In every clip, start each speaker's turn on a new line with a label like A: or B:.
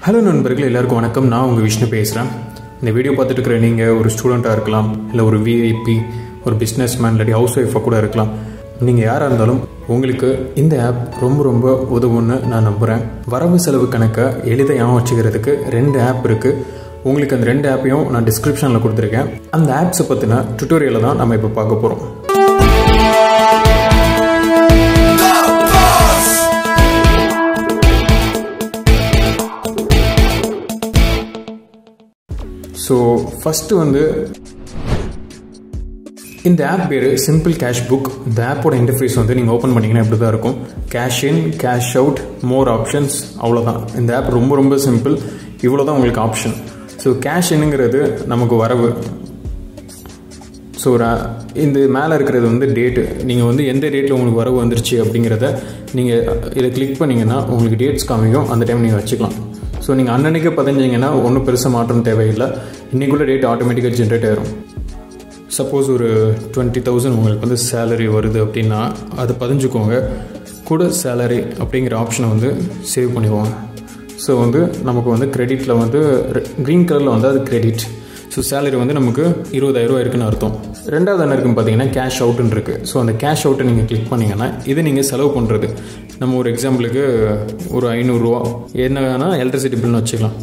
A: hello நண்பர்கள் எல்லாருக்கும் வணக்கம் நான் உங்கள் விஷ்ணு பேசுகிறேன் இந்த வீடியோ பார்த்துட்டு இருக்கிற நீங்கள் ஒரு ஸ்டூடெண்ட்டாக இருக்கலாம் இல்லை ஒரு விஐபி ஒரு பிஸ்னஸ் மேன் இல்லாட்டி ஹவுஸ் ஒய்ஃபாக கூட இருக்கலாம் நீங்கள் யாராக இருந்தாலும் உங்களுக்கு இந்த ஆப் ரொம்ப ரொம்ப உதவும்னு நான் நம்புகிறேன் வரவு செலவு கணக்கை எளிதாக ஞாபகம் வச்சுக்கிறதுக்கு ரெண்டு ஆப் இருக்குது உங்களுக்கு அந்த ரெண்டு ஆப்பையும் நான் டிஸ்கிரிப்ஷனில் கொடுத்துருக்கேன் அந்த ஆப்ஸை பற்றின டுட்டோரியலை தான் நம்ம இப்போ பார்க்க போகிறோம் ஸோ ஃபஸ்ட்டு வந்து இந்த ஆப் பேர் சிம்பிள் கேஷ் புக் இந்த ஆப்போட இன்டர்ஃபேஸ் வந்து நீங்கள் ஓப்பன் பண்ணிங்கன்னா இப்படி தான் இருக்கும் cash in cash out more options அவ்வளோதான் இந்த ஆப் ரொம்ப ரொம்ப சிம்பிள் இவ்வளோ தான் உங்களுக்கு ஆப்ஷன் ஸோ கேஷ் இன்னுங்கிறது நமக்கு வரவு ஸோ இந்த மேலே இருக்கிறது வந்து டேட்டு நீங்கள் வந்து எந்த டேட்டில் உங்களுக்கு வரவு வந்துருச்சு அப்படிங்கிறத நீங்கள் இதை கிளிக் பண்ணிங்கன்னா உங்களுக்கு டேட்ஸ் காமிக்கும் அந்த டைம் நீங்கள் வச்சுக்கலாம் ஸோ நீங்கள் அன்னன்னைக்கு பதிஞ்சிங்கன்னா ஒன்றும் பெருசாக மாற்றம் தேவையில்லை இன்றைக்குள்ள டேட் ஆட்டோமேட்டிக்காக ஜென்ரேட் ஆயிரும் சப்போஸ் ஒரு டுவெண்ட்டி தௌசண்ட் உங்களுக்கு வந்து சேலரி வருது அப்படின்னா அதை பதிஞ்சுக்கோங்க கூட சேலரி அப்படிங்கிற ஆப்ஷனை வந்து சேவ் பண்ணிக்குவோங்க ஸோ வந்து நமக்கு வந்து கிரெடிட்டில் வந்து க்ரீன் கலரில் வந்து அது கிரெடிட் ஸோ சேலரி வந்து நமக்கு இருபதாயிரரூவா இருக்குன்னு அர்த்தம் ரெண்டாவது என்ன இருக்குன்னு பார்த்தீங்கன்னா கேஷ் அவுட்டுன்னு இருக்குது ஸோ அந்த கேஷ் அவுட்டை நீங்கள் கிளிக் பண்ணிங்கன்னா இது நீங்கள் செலவு பண்ணுறது நம்ம ஒரு எக்ஸாம்பிளுக்கு ஒரு ஐநூறுரூவா என்னன்னா எலக்ட்ரிசிட்டி பில்னு வச்சுக்கலாம்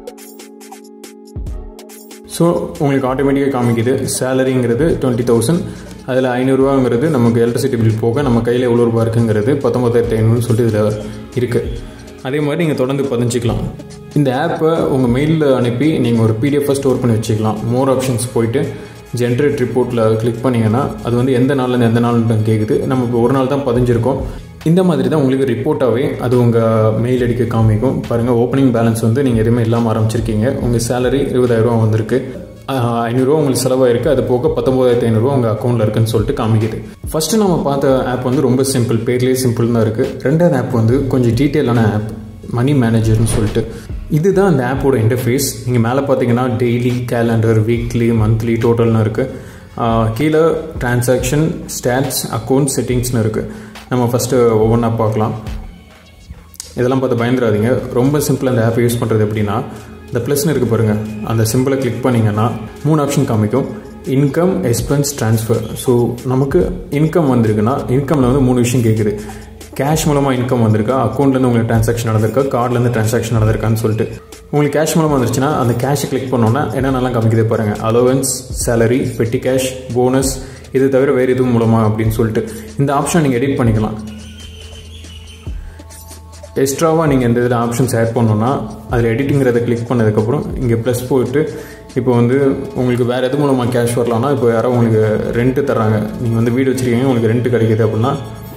A: ஸோ உங்களுக்கு ஆட்டோமேட்டிக்காக காமிக்குது சேலரிங்கிறது டுவெண்ட்டி தௌசண்ட் அதில் ஐநூறுரூவாங்கிறது நமக்கு எலக்ட்ரிசிட்டி பில் போக நம்ம கையில் எவ்வளோ ரூபா இருக்குங்கிறது பத்தொம்பதாயிரத்தி ஐநூறுன்னு சொல்லிட்டு இதில் இருக்குது அதே மாதிரி நீங்கள் தொடர்ந்து பதிஞ்சிக்கலாம் இந்த ஆப்பை உங்கள் மெயிலில் அனுப்பி நீங்கள் ஒரு பிடிஎஃபாக ஸ்டோர் பண்ணி வச்சுக்கலாம் மோர் ஆப்ஷன்ஸ் போயிட்டு ஜென்ரேட் ரிப்போர்ட்டில் கிளிக் பண்ணிங்கன்னா அது வந்து எந்த நாள்லேருந்து எந்த நாள்னு கேட்குது நம்ம இப்போ ஒரு நாள் தான் பதிஞ்சிருக்கோம் இந்த மாதிரி தான் உங்களுக்கு ரிப்போர்ட்டாகவே அது உங்கள் மெயில் அடிக்க காமிக்கும் பாருங்கள் ஓப்பனிங் பேலன்ஸ் வந்து நீங்கள் எதுவுமே இல்லாமல் ஆரம்பிச்சிருக்கீங்க உங்கள் சேலரி இருபதாயிரரூவா வந்திருக்கு ஐநூறுரூவா உங்களுக்கு செலவாயிருக்கு அது போக பத்தொம்போதாயிரத்தி ஐநூறுரூவா உங்கள் அக்கௌண்ட்டில் இருக்குன்னு சொல்லிட்டு காமிக்குது ஃபஸ்ட்டு நம்ம பார்த்த ஆப் வந்து ரொம்ப சிம்பிள் பேர்லேயே சிம்பிள் தான் இருக்குது ரெண்டாவது ஆப் வந்து கொஞ்சம் டீட்டெயிலான ஆப் மணி மேனேஜர்னு சொல்லிட்டு இதுதான் அந்த ஆப்போட இன்டர்ஃபேஸ் நீங்கள் மேலே பார்த்தீங்கன்னா டெய்லி கேலண்டர் வீக்லி மந்த்லி டோட்டல்னு இருக்குது கீழே டிரான்சாக்ஷன் ஸ்டாட்ஸ் அக்கௌண்ட் செட்டிங்ஸ்னு இருக்குது நம்ம ஃபஸ்ட்டு ஒவ்வொன்றா பார்க்கலாம் இதெல்லாம் பார்த்து பயந்துடாதீங்க ரொம்ப சிம்பிள் அந்த ஆப்பை யூஸ் பண்ணுறது எப்படின்னா இந்த ப்ளஸ்னு இருக்குது பாருங்கள் அந்த சிம்பிளை கிளிக் பண்ணிங்கன்னா மூணு ஆப்ஷன் காமிக்கும் இன்கம் எக்ஸ்பென்ஸ் ட்ரான்ஸ்ஃபர் ஸோ நமக்கு இன்கம் வந்திருக்குன்னா இன்கமில் வந்து மூணு விஷயம் கேட்குது கேஷ் மூலமாக இன்கம் வந்திருக்கா அக்கௌண்ட்லேருந்து உங்களுக்கு ட்ரான்சாக்ஷன் நடந்திருக்கா கார்ட்லேருந்து ட்ரான்சாக்ஷன் நடந்திருக்கான்னு சொல்லிட்டு உங்களுக்கு கேஷ் மூலமாக வந்துருச்சுன்னா அந்த கேஷை கிளிக் பண்ணோன்னா என்னென்னலாம் காமிக்குது பாருங்கள் allowance salary petty cash bonus இது தவிர வேறு எதுவும் மூலமாக அப்படின்னு சொல்லிட்டு இந்த ஆப்ஷன் நீங்கள் எடிட் பண்ணிக்கலாம் எக்ஸ்ட்ராவாக நீங்கள் இந்த இதில் ஆப்ஷன்ஸ் ஆட் பண்ணோன்னா அதில் எடிட்டிங்கிறத கிளிக் பண்ணதுக்கப்புறம் இங்கே ப்ளஸ் போட்டு இப்போ வந்து உங்களுக்கு வேறு எது மூலமாக கேஷ் வரலாம்னா இப்போ யாரோ உங்களுக்கு ரெண்ட்டு தர்றாங்க நீங்கள் வந்து வீடு வச்சுருக்கீங்க உங்களுக்கு ரெண்ட்டு கிடைக்கிது அப்படின்னா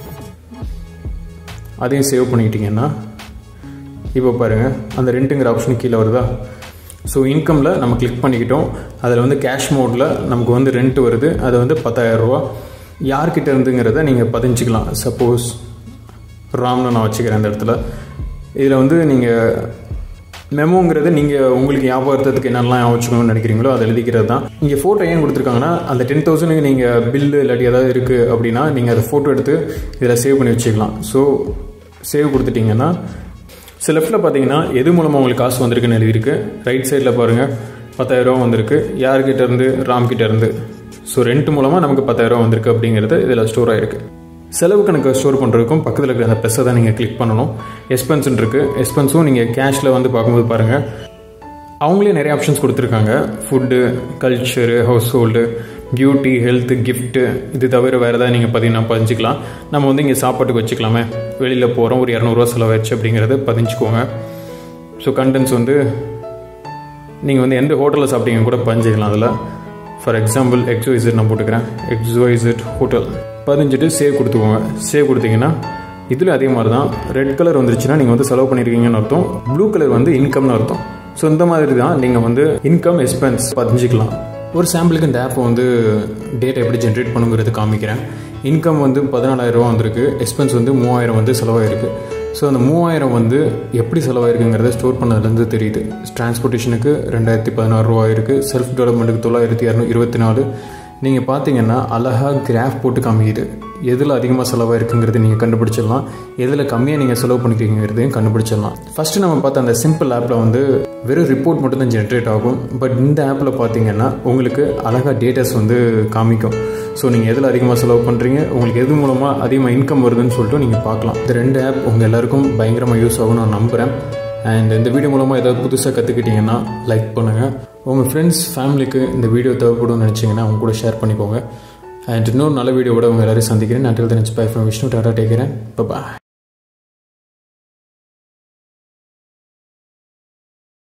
A: அதையும் சேவ் பண்ணிக்கிட்டிங்கன்னா இப்போ பாருங்கள் அந்த ரெண்ட்டுங்கிற ஆப்ஷன் கீழே வருதா ஸோ இன்கமில் நம்ம கிளிக் பண்ணிக்கிட்டோம் அதில் வந்து கேஷ் மோடில் நமக்கு வந்து ரெண்ட் வருது அது வந்து பத்தாயிரரூவா யார்கிட்ட இருந்துங்கிறத நீங்கள் பதிஞ்சிக்கலாம் சப்போஸ் ராம்னு நான் வச்சுக்கிறேன் அந்த இடத்துல இதில் வந்து நீங்கள் மெமோங்கிறது நீங்கள் உங்களுக்கு ஞாபகத்துக்கு என்னெல்லாம் வச்சுக்கணும்னு நினைக்கிறீங்களோ அதை எழுதிக்கிறது தான் இங்கே ஃபோட்டோ ஏன் கொடுத்துருக்காங்கன்னா அந்த டென் தௌசண்ட்க்கு நீங்கள் பில்லு இல்லாட்டி ஏதாவது இருக்குது அப்படின்னா நீங்கள் அதை ஃபோட்டோ எடுத்து இதில் சேவ் பண்ணி வச்சுக்கலாம் ஸோ சேவ் கொடுத்துட்டிங்கன்னா ஸோ லெஃப்ட்டில் பார்த்தீங்கன்னா எது மூலமாக உங்களுக்கு காசு வந்திருக்குன்னு எழுதியிருக்கு ரைட் சைடில் பாருங்கள் பத்தாயிரரூவா வந்திருக்கு யார்கிட்ட இருந்து ராம் கிட்ட இருந்து ஸோ ரெண்ட் மூலமாக நமக்கு பத்தாயிரரூவா வந்திருக்கு அப்படிங்கிறது இதில் ஸ்டோர் ஆகிருக்கு செலவு கணக்கு ஸ்டோர் பண்ணுறதுக்கும் பக்கத்தில் இருக்கிற அந்த ப்ளஸ்ஸை தான் நீங்கள் கிளிக் பண்ணணும் எக்ஸ்பென்ஸ்ன்னு இருக்குது எக்ஸ்பென்ஸும் நீங்கள் கேஷில் வந்து பார்க்கும்போது பாருங்கள் அவங்களே நிறைய ஆப்ஷன்ஸ் கொடுத்துருக்காங்க food culture household beauty health gift இது தவிர வேறு ஏதாவது நீங்கள் பார்த்தீங்கன்னா பதிஞ்சிக்கலாம் நம்ம வந்து இங்கே சாப்பாட்டுக்கு வச்சுக்கலாமே வெளியில் போகிறோம் ஒரு இரநூறுவா செலவாயிடுச்சு அப்படிங்கிறத பதிஞ்சுக்கோங்க ஸோ கண்டென்ட்ஸ் வந்து நீங்கள் வந்து எந்த ஹோட்டலில் சாப்பிட்டீங்க கூட பதிஞ்சிக்கலாம் அதில் ஃபார் எக்ஸாம்பிள் எக்ஸோஇசட் நான் போட்டுக்கிறேன் எக்ஸோஇசட் ஹோட்டல் பதிஞ்சிட்டு சேவ் கொடுத்துக்கோங்க சேவ் கொடுத்தீங்கன்னா இதில் அதே மாதிரி தான் ரெட் கலர் வந்துருச்சுன்னா நீங்கள் வந்து செலவு பண்ணியிருக்கீங்கன்னு அர்த்தம் ப்ளூ கலர் வந்து இன்கம்னு அர்த்தம் ஸோ இந்த மாதிரி தான் நீங்கள் வந்து இன்கம் எக்ஸ்பென்ஸ் பதிஞ்சிக்கலாம் ஒரு சாம்பிளுக்கு இந்த ஆப்பை வந்து டேட்டா எப்படி ஜென்ரேட் பண்ணுங்கிறது காமிக்கிறேன் இன்கம் வந்து பதினாலாயிரரூவா வந்திருக்கு எக்ஸ்பென்ஸ் வந்து மூவாயிரம் வந்து செலவாயிருக்கு ஸோ அந்த மூவாயிரம் வந்து எப்படி செலவாயிருக்குங்கிறத ஸ்டோர் பண்ணதுலேருந்து தெரியுது டிரான்ஸ்போர்ட்டேஷனுக்கு ரெண்டாயிரத்தி பதினாறு ரூபா இருக்குது செல்ஃப் டெவலப்மெண்ட்டுக்கு தொள்ளாயிரத்தி இரநூ இருபத்தி நாலு நீங்கள் பார்த்தீங்கன்னா அழகாக கிராஃப் போட்டு காமிக்குது எதில் அதிகமாக செலவாக இருக்குங்கிறது நீங்கள் கண்டுபிடிச்சிடலாம் எதில் கம்மியாக நீங்கள் செலவு பண்ணிக்கிறீங்கிறதையும் கண்டுபிடிச்சிடலாம் ஃபஸ்ட்டு நம்ம பார்த்த அந்த சிம்பிள் ஆப்பில் வந்து வெறும் ரிப்போர்ட் மட்டும் தான் ஜென்ரேட் ஆகும் பட் இந்த ஆப்பில் பார்த்தீங்கன்னா உங்களுக்கு அழகாக டேட்டாஸ் வந்து காமிக்கும் ஸோ நீங்கள் எதில் அதிகமாக செலவு பண்ணுறீங்க உங்களுக்கு எது மூலமாக அதிகமாக இன்கம் வருதுன்னு சொல்லிட்டு நீங்கள் பார்க்கலாம் இந்த ரெண்டு ஆப் உங்கள் எல்லாருக்கும் பயங்கரமாக யூஸ் ஆகும் நான் நம்புகிறேன் அண்ட் இந்த வீடியோ மூலமாக ஏதாவது புதுசாக கற்றுக்கிட்டிங்கன்னா லைக் பண்ணுங்கள் உங்கள் ஃப்ரெண்ட்ஸ் ஃபேமிலிக்கு இந்த வீடியோ தேவைப்படும்னு நினச்சிங்கன்னா அவங்க கூட ஷேர் பண்ணிக்கோங்க அண்ட் இன்னொரு நல்ல வீடியோவோட உங்கள் எல்லாரையும் சந்திக்கிறேன் நான் தெரிஞ்சு பை ஃப்ரம் விஷ்ணு டாடா டேக்கிறேன் பாய்